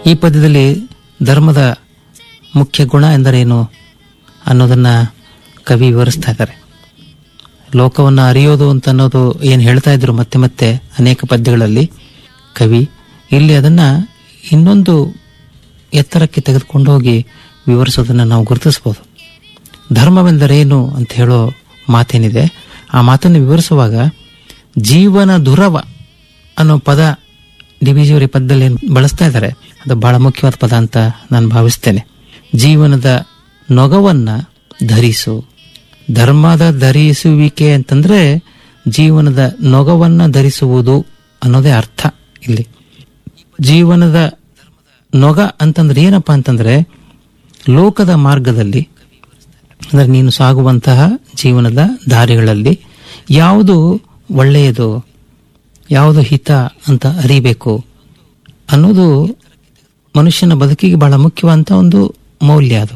ಈ ಪದ್ಯದಲ್ಲಿ ಧರ್ಮದ ಮುಖ್ಯ ಗುಣ ಎಂದರೇನು ಅನ್ನೋದನ್ನ ಕವಿ ವಿವರಿಸ್ತಾ ಇದ್ದಾರೆ ಲೋಕವನ್ನು ಅರಿಯೋದು ಅಂತ ಅನ್ನೋದು ಏನು ಹೇಳ್ತಾ ಇದ್ರು ಮತ್ತೆ ಮತ್ತೆ ಅನೇಕ ಪದ್ಯಗಳಲ್ಲಿ ಕವಿ ಇಲ್ಲಿ ಅದನ್ನ ಇನ್ನೊಂದು ಎತ್ತರಕ್ಕೆ ತೆಗೆದುಕೊಂಡು ಹೋಗಿ ವಿವರಿಸೋದನ್ನ ನಾವು ಗುರುತಿಸಬಹುದು ಧರ್ಮವೆಂದರೇನು ಅಂತ ಹೇಳೋ ಮಾತೇನಿದೆ ಆ ಮಾತನ್ನು ವಿವರಿಸುವಾಗ ಜೀವನ ದುರವ ಅನ್ನೋ ಪದ ಡಿ ವಿ ಜಿಯವರ ಪದದಲ್ಲಿ ಏನ್ ಬಳಸ್ತಾ ಇದ್ದಾರೆ ಅದು ಬಹಳ ಮುಖ್ಯವಾದ ಪದ ಅಂತ ನಾನು ಭಾವಿಸ್ತೇನೆ ಜೀವನದ ನೊಗವನ್ನ ಧರಿಸು ಧರ್ಮದ ಧರಿಸುವಿಕೆ ಅಂತಂದ್ರೆ ಜೀವನದ ನೊಗವನ್ನ ಧರಿಸುವುದು ಅನ್ನೋದೇ ಅರ್ಥ ಇಲ್ಲಿ ಜೀವನದ ನೊಗ ಅಂತಂದ್ರೆ ಏನಪ್ಪಾ ಅಂತಂದ್ರೆ ಲೋಕದ ಮಾರ್ಗದಲ್ಲಿ ಅಂದ್ರೆ ನೀನು ಸಾಗುವಂತಹ ಜೀವನದ ದಾರಿಗಳಲ್ಲಿ ಯಾವುದು ಒಳ್ಳೆಯದು ಯಾವುದು ಹಿತ ಅಂತ ಅರಿಬೇಕು ಅನ್ನೋದು ಮನುಷ್ಯನ ಬದುಕಿಗೆ ಬಹಳ ಮುಖ್ಯವಾದಂತ ಒಂದು ಮೌಲ್ಯ ಅದು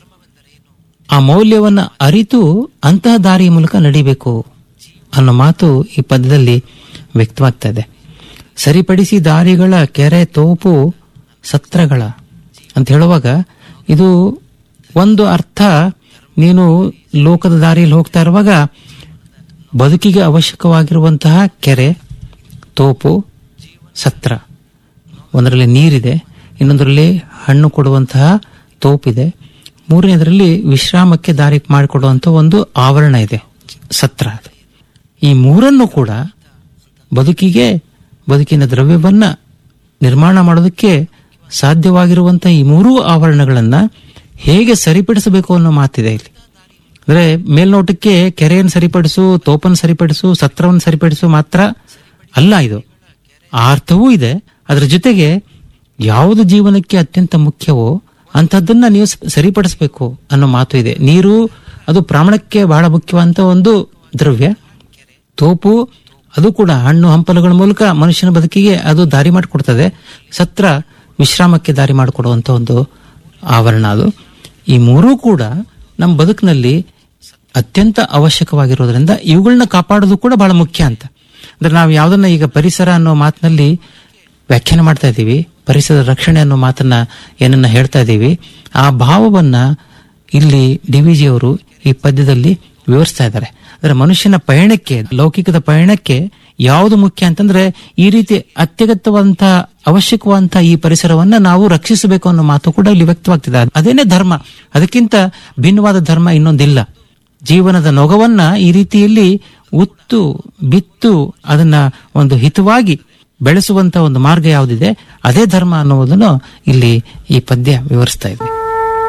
ಆ ಮೌಲ್ಯವನ್ನ ಅರಿತು ಅಂತಹ ದಾರಿಯ ಮೂಲಕ ನಡಿಬೇಕು ಅನ್ನೋ ಮಾತು ಈ ಪದ್ಯದಲ್ಲಿ ವ್ಯಕ್ತವಾಗ್ತಾ ಇದೆ ಸರಿಪಡಿಸಿ ದಾರಿಗಳ ಕೆರೆ ತೋಪು ಸತ್ರಗಳ ಅಂತ ಹೇಳುವಾಗ ಇದು ಒಂದು ಅರ್ಥ ನೀನು ಲೋಕದ ದಾರಿಯಲ್ಲಿ ಹೋಗ್ತಾ ಇರುವಾಗ ಬದುಕಿಗೆ ಅವಶ್ಯಕವಾಗಿರುವಂತಹ ಕೆರೆ ತೋಪು ಸತ್ರ ಒಂದರಲ್ಲಿ ನೀರಿದೆ ಇನ್ನೊಂದರಲ್ಲಿ ಹಣ್ಣು ಕೊಡುವಂತಹ ತೋಪಿದೆ ಮೂರನೇದರಲ್ಲಿ ವಿಶ್ರಾಮಕ್ಕೆ ದಾರಿ ಮಾಡಿಕೊಡುವಂತ ಒಂದು ಆವರಣ ಇದೆ ಸತ್ರ ಅದು. ಈ ಮೂರನ್ನು ಕೂಡ ಬದುಕಿಗೆ ಬದುಕಿನ ದ್ರವ್ಯವನ್ನ ನಿರ್ಮಾಣ ಮಾಡೋದಕ್ಕೆ ಸಾಧ್ಯವಾಗಿರುವಂತಹ ಈ ಮೂರೂ ಆವರಣಗಳನ್ನ ಹೇಗೆ ಸರಿಪಡಿಸಬೇಕು ಅನ್ನೋ ಮಾತಿದೆ ಇಲ್ಲಿ ಅಂದ್ರೆ ಮೇಲ್ನೋಟಕ್ಕೆ ಕೆರೆಯನ್ನು ಸರಿಪಡಿಸು ತೋಪನ್ನು ಸರಿಪಡಿಸು ಸತ್ರವನ್ನು ಸರಿಪಡಿಸು ಮಾತ್ರ ಅಲ್ಲ ಇದು ಆ ಅರ್ಥವೂ ಇದೆ ಅದರ ಜೊತೆಗೆ ಯಾವುದು ಜೀವನಕ್ಕೆ ಅತ್ಯಂತ ಮುಖ್ಯವೋ ಅಂತಹದ್ದನ್ನ ನೀವು ಸ- ಸರಿಪಡಿಸಬೇಕು ಅನ್ನೋ ಮಾತು ಇದೆ ನೀರು ಅದು ಪ್ರಾಣಕ್ಕೆ ಬಹಳ ಮುಖ್ಯವಾದಂತ ಒಂದು ದ್ರವ್ಯ ತೋಪು ಅದು ಕೂಡ ಹಣ್ಣು ಹಂಪಲುಗಳ ಮೂಲಕ ಮನುಷ್ಯನ ಬದುಕಿಗೆ ಅದು ದಾರಿ ಮಾಡಿಕೊಡ್ತದೆ ಸತ್ರ ವಿಶ್ರಾಮಕ್ಕೆ ದಾರಿ ಮಾಡಿಕೊಡುವಂತ ಒಂದು ಆವರಣ ಅದು ಈ ಮೂರೂ ಕೂಡ ನಮ್ಮ ಬದುಕಿನಲ್ಲಿ ಅತ್ಯಂತ ಅವಶ್ಯಕವಾಗಿರೋದ್ರಿಂದ ಇವುಗಳನ್ನ ಕಾಪಾಡೋದು ಕೂಡ ಬಹಳ ಮುಖ್ಯ ಅಂತ ಅಂದ್ರೆ ನಾವು ಯಾವ್ದನ್ನ ಈಗ ಪರಿಸರ ಅನ್ನೋ ಮಾತಿನಲ್ಲಿ ವ್ಯಾಖ್ಯಾನ ಮಾಡ್ತಾ ಇದ್ದೀವಿ ಪರಿಸರದ ರಕ್ಷಣೆ ಅನ್ನೋ ಮಾತನ್ನ ಏನನ್ನ ಹೇಳ್ತಾ ಇದ್ದೀವಿ ಆ ಭಾವವನ್ನ ಇಲ್ಲಿ ಡಿ ವಿ ಜಿ ಅವರು ಈ ಪದ್ಯದಲ್ಲಿ ವಿವರಿಸ್ತಾ ಇದ್ದಾರೆ ಅಂದ್ರೆ ಮನುಷ್ಯನ ಪಯಣಕ್ಕೆ ಲೌಕಿಕದ ಪಯಣಕ್ಕೆ ಯಾವುದು ಮುಖ್ಯ ಅಂತಂದ್ರೆ ಈ ರೀತಿ ಅತ್ಯಗತ್ಯವಾದಂತಹ ಅವಶ್ಯಕವಾದಂತಹ ಈ ಪರಿಸರವನ್ನ ನಾವು ರಕ್ಷಿಸಬೇಕು ಅನ್ನೋ ಮಾತು ಕೂಡ ಇಲ್ಲಿ ವ್ಯಕ್ತವಾಗ್ತಿದೆ ಅದೇನೇ ಧರ್ಮ ಅದಕ್ಕಿಂತ ಭಿನ್ನವಾದ ಧರ್ಮ ಇನ್ನೊಂದಿಲ್ಲ ಜೀವನದ ನೊಗವನ್ನ ಈ ರೀತಿಯಲ್ಲಿ ಉತ್ತು ಬಿತ್ತು ಅದನ್ನ ಒಂದು ಹಿತವಾಗಿ ಬೆಳೆಸುವಂತ ಒಂದು ಮಾರ್ಗ ಯಾವುದಿದೆ ಅದೇ ಧರ್ಮ ಅನ್ನುವುದನ್ನು ಇಲ್ಲಿ ಈ ಪದ್ಯ ವಿವರಿಸ್ತಾ ಇದೆ